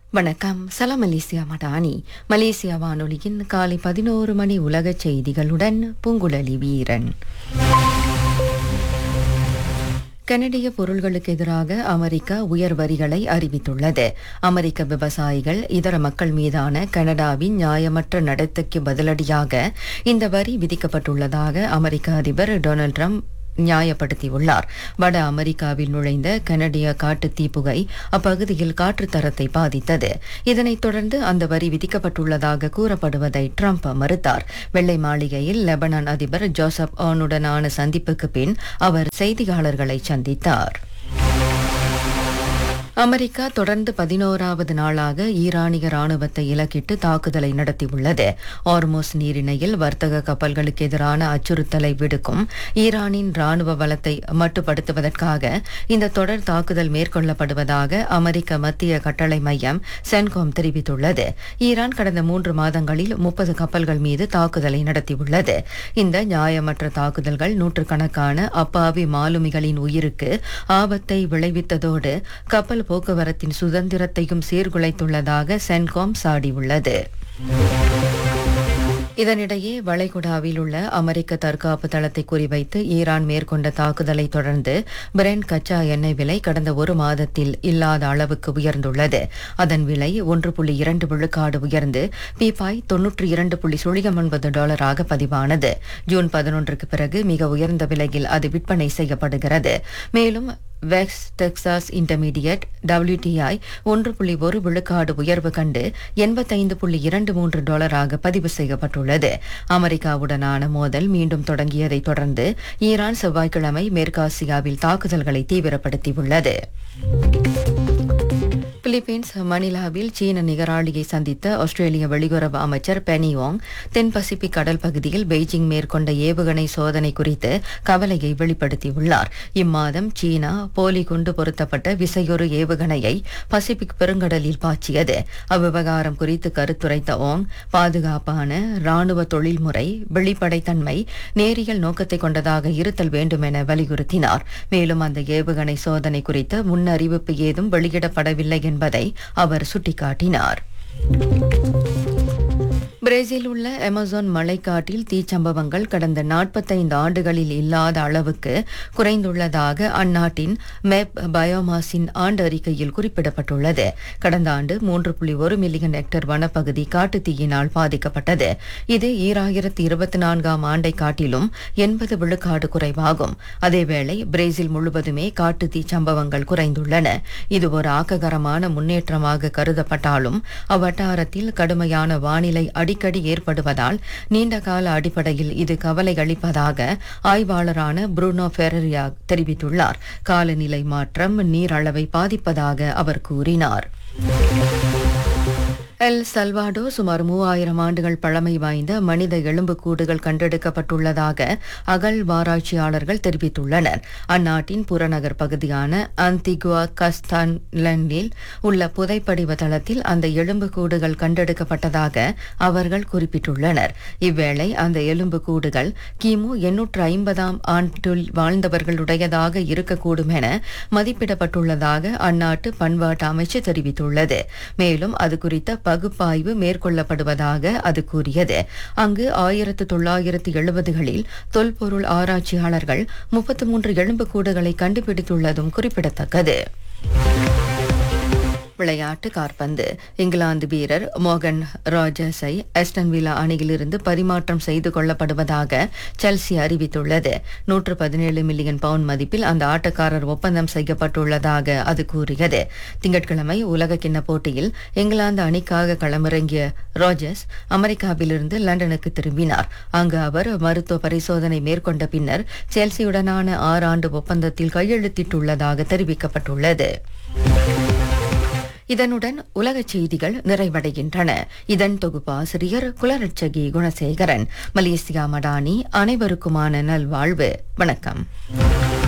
வணக்கம் சலாம் Malaysia Madani Malaysia வானொலியின் காலை பதினோரு மணி உலக செய்திகளுடன் பூங்குழலி வீரன் கனடிய பொருள்களுக்கு எதிராக அமெரிக்கா உயர் வரிகளை அறிவித்துள்ளது அமெரிக்க விவசாயிகள் இதர மக்கள் மீதான கனடாவின் நியாயமற்ற நடத்தைக்கு பதிலடியாக இந்த வரி விதிக்கப்பட்டுள்ளதாக அமெரிக்க அதிபர் டொனால்ட் ட்ரம்ப் நியாயப்படுத்தியுள்ளார் வட அமெரிக்காவில் நுழைந்த கனடிய காட்டுத் தீப்புகை அப்பகுதியில் காற்று தரத்தை பாதித்தது இதனைத் தொடர்ந்து அந்த வரி விதிக்கப்பட்டுள்ளதாக கூறப்படுவதை ட்ரம்ப் மறுத்தார் வெள்ளை மாளிகையில் லெபனான் அதிபர் ஜோசப் ஆனுடனான சந்திப்புக்கு பின் அவர் செய்தியாளர்களை சந்தித்தார் அமெரிக்கா தொடர்ந்து பதினோராவது நாளாக ஈரானிய ராணுவத்தை இலக்கிட்டு தாக்குதலை நடத்தியுள்ளது ஆர்மோஸ் நீரிணையில் வர்த்தக கப்பல்களுக்கு எதிரான அச்சுறுத்தலை விடுக்கும் ஈரானின் ராணுவ பலத்தை மட்டுப்படுத்துவதற்காக இந்த தொடர் தாக்குதல் மேற்கொள்ளப்படுவதாக அமெரிக்க மத்திய கட்டளை மையம் சென்காம் தெரிவித்துள்ளது ஈரான் கடந்த மூன்று மாதங்களில் முப்பது கப்பல்கள் மீது தாக்குதலை நடத்தியுள்ளது இந்த நியாயமற்ற தாக்குதல்கள் நூற்றுக்கணக்கான அப்பாவி மாலுமிகளின் உயிருக்கு ஆபத்தை விளைவித்ததோடு கப்பல் போக்குவரத்தின் சுதந்திரத்தையும் சீர்குலைத்துள்ளதாக சென்காம் சாடியுள்ளது இதனிடையே வளைகுடாவில் உள்ள அமெரிக்க தற்காப்பு தளத்தை குறிவைத்து ஈரான் மேற்கொண்ட தாக்குதலை தொடர்ந்து பிரெண்ட் கச்சா எண்ணெய் விலை கடந்த ஒரு மாதத்தில் இல்லாத அளவுக்கு உயர்ந்துள்ளது அதன் விலை ஒன்று புள்ளி இரண்டு விழுக்காடு உயர்ந்து பீப்பாய் தொன்னூற்றி இரண்டு புள்ளி சுழியம் ஒன்பது டாலராக பதிவானது ஜூன் பதினொன்றுக்கு பிறகு மிக உயர்ந்த விலையில் அது விற்பனை செய்யப்படுகிறது மேலும் வெக்ஸ் டெக்சாஸ் இன்டர்மீடியட் WTI ஒன்று புள்ளி ஒரு விழுக்காடு உயர்வு கண்டு எண்பத்தைந்து புள்ளி இரண்டு மூன்று டாலராக பதிவு செய்யப்பட்டுள்ளது அமெரிக்காவுடனான மோதல் மீண்டும் தொடங்கியதைத் தொடர்ந்து ஈரான் செவ்வாய்க்கிழமை மேற்காசியாவில் தாக்குதல்களை தீவிரப்படுத்தியுள்ளது பிலிப்பீன்ஸ் மணிலாவில் சீன நிகராளியை சந்தித்த ஆஸ்திரேலிய வெளியுறவு அமைச்சர் பெனியோங் தென் பசிபிக் கடல் பகுதியில் பெய்ஜிங் மேற்கொண்ட ஏவுகணை சோதனை குறித்து கவலையை வெளிப்படுத்தியுள்ளார் இம்மாதம் சீனா போலி குண்டு பொருத்தப்பட்ட விசையொரு ஏவுகணையை பசிபிக் பெருங்கடலில் பாய்ச்சியது அவ்விவகாரம் குறித்து கருத்துரைத்த ஓங் பாதுகாப்பான ராணுவ தொழில்முறை வெளிப்படைத்தன்மை நேரியல் நோக்கத்தை கொண்டதாக இருத்தல் வேண்டும் என வலியுறுத்தினார் மேலும் அந்த ஏவுகணை சோதனை குறித்த முன்னறிவிப்பு ஏதும் வெளியிடப்படவில்லை என்பதை அவர் சுட்டிக்காட்டினார் பிரேசில் உள்ள அமேசான் மலைக்காட்டில் தீச்சம்பவங்கள் கடந்த நாற்பத்தைந்து ஆண்டுகளில் இல்லாத அளவுக்கு குறைந்துள்ளதாக அந்நாட்டின் மெப் பயோமாஸின் ஆண்டு அறிக்கையில் குறிப்பிடப்பட்டுள்ளது கடந்த ஆண்டு மூன்று புள்ளி ஒரு மில்லியன் ஹெக்டேர் வனப்பகுதி காட்டுத் தீயினால் பாதிக்கப்பட்டது இது ஈராயிரத்தி இருபத்தி நான்காம் ஆண்டை காட்டிலும் எண்பது விழுக்காடு குறைவாகும் அதேவேளை பிரேசில் முழுவதுமே காட்டுத் தீ சம்பவங்கள் குறைந்துள்ளன இது ஒரு ஆக்ககரமான முன்னேற்றமாக கருதப்பட்டாலும் அவ்வட்டாரத்தில் கடுமையான வானிலை அடிக்கடி ஏற்படுவதால் நீண்டகால அடிப்படையில் இது கவலை அளிப்பதாக ஆய்வாளரான புருனோ ஃபெரரியா தெரிவித்துள்ளார் காலநிலை மாற்றம் நீர் அளவை பாதிப்பதாக அவர் கூறினார் எல் சல்வாடோ சுமார் மூவாயிரம் ஆண்டுகள் பழமை வாய்ந்த மனித எலும்புக்கூடுகள் கண்டெடுக்கப்பட்டுள்ளதாக அகழ்வாராய்ச்சியாளர்கள் தெரிவித்துள்ளனர் அந்நாட்டின் புறநகர் பகுதியான அந்திகுவா கஸ்தான்லண்டில் உள்ள புதைப்படிவ தளத்தில் அந்த எலும்புக்கூடுகள் கண்டெடுக்கப்பட்டதாக அவர்கள் குறிப்பிட்டுள்ளனர் இவ்வேளை அந்த எலும்புக்கூடுகள் கிமு எண்ணூற்று ஐம்பதாம் ஆண்டில் வாழ்ந்தவர்களுடையதாக இருக்கக்கூடும் என மதிப்பிடப்பட்டுள்ளதாக அந்நாட்டு பண்பாட்டு அமைச்சு தெரிவித்துள்ளது மேலும் அது குறித்த பகுப்பாய்வு மேற்கொள்ளப்படுவதாக அது கூறியது அங்கு ஆயிரத்து தொள்ளாயிரத்து எழுபதுகளில் தொல்பொருள் ஆராய்ச்சியாளர்கள் முப்பத்து மூன்று எலும்புக்கூடுகளை கண்டுபிடித்துள்ளதும் குறிப்பிடத்தக்கது விளையாட்டு காற்பந்து இங்கிலாந்து வீரர் மோகன் ராஜர்ஸை அஸ்டன் வில்லா அணியிலிருந்து பரிமாற்றம் செய்து கொள்ளப்படுவதாக செல்சி அறிவித்துள்ளது நூற்று பதினேழு மில்லியன் பவுண்ட் மதிப்பில் அந்த ஆட்டக்காரர் ஒப்பந்தம் செய்யப்பட்டுள்ளதாக அது கூறியது திங்கட்கிழமை உலக கிண்ண போட்டியில் இங்கிலாந்து அணிக்காக களமிறங்கிய ராஜர்ஸ் அமெரிக்காவிலிருந்து லண்டனுக்கு திரும்பினார் அங்கு அவர் மருத்துவ பரிசோதனை மேற்கொண்ட பின்னர் செல்சியுடனான ஆறாண்டு ஒப்பந்தத்தில் கையெழுத்திட்டுள்ளதாக தெரிவிக்கப்பட்டுள்ளது இதனுடன் உலகச் செய்திகள் நிறைவடைகின்றன இதன் தொகுப்பாசிரியர் குலரட்சகி குணசேகரன் மலேசியா மடானி அனைவருக்குமான நல்வாழ்வு வணக்கம்